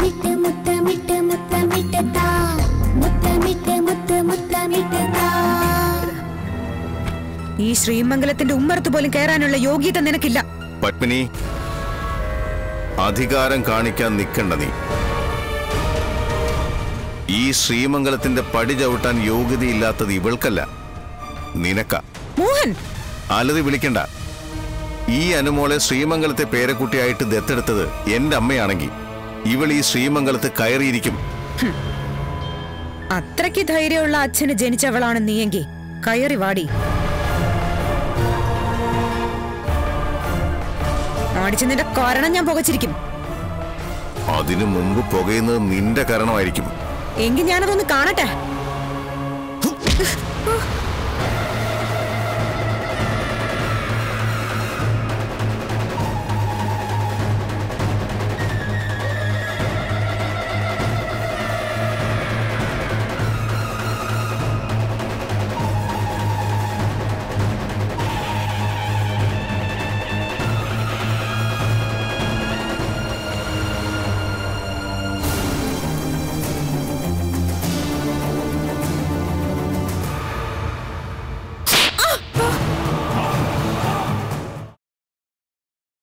മുത്തമിട്ട് മുത്തമിട്ട് മുത്തമിട്ട് താ മുത്തമിട്ട് മുത്ത് മുത്തമിട്ട് താ ഈ ശ്രീമംഗലത്തിന്റെ ഉമ്മറത്ത് പോലും കയറാനുള്ള യോഗ്യത നിനക്കില്ല പത്മിനി അധികാരം കാണിക്കാൻ നിൽക്കണ്ട നീ ഈ ശ്രീമംഗലത്തിന്റെ പടി ചവിട്ടാൻ യോഗ്യതയില്ലാത്തത് ഇവൾക്കല്ല നിനക്ക മോഹൻ അലറി വിളിക്കണ്ട ഈ അനുമോളെ ശ്രീമംഗലത്തെ പേരക്കുട്ടിയായിട്ട് ദത്തെടുത്തത് എന്റെ അമ്മയാണെങ്കിൽ ഇവൾ ഈ ശ്രീമംഗലത്ത് കയറിയിരിക്കും അത്രയ്ക്ക് ധൈര്യമുള്ള അച്ഛന് ജനിച്ചവളാണ് നീയെങ്കിൽ കയറി വാടി അടിച്ച് നിന്റെ കാരണം ഞാൻ പുകച്ചിരിക്കും അതിനു മുമ്പ് പുകയുന്നത് നിന്റെ കാരണമായിരിക്കും എങ്കിൽ ഞാനതൊന്ന് കാണട്ടെ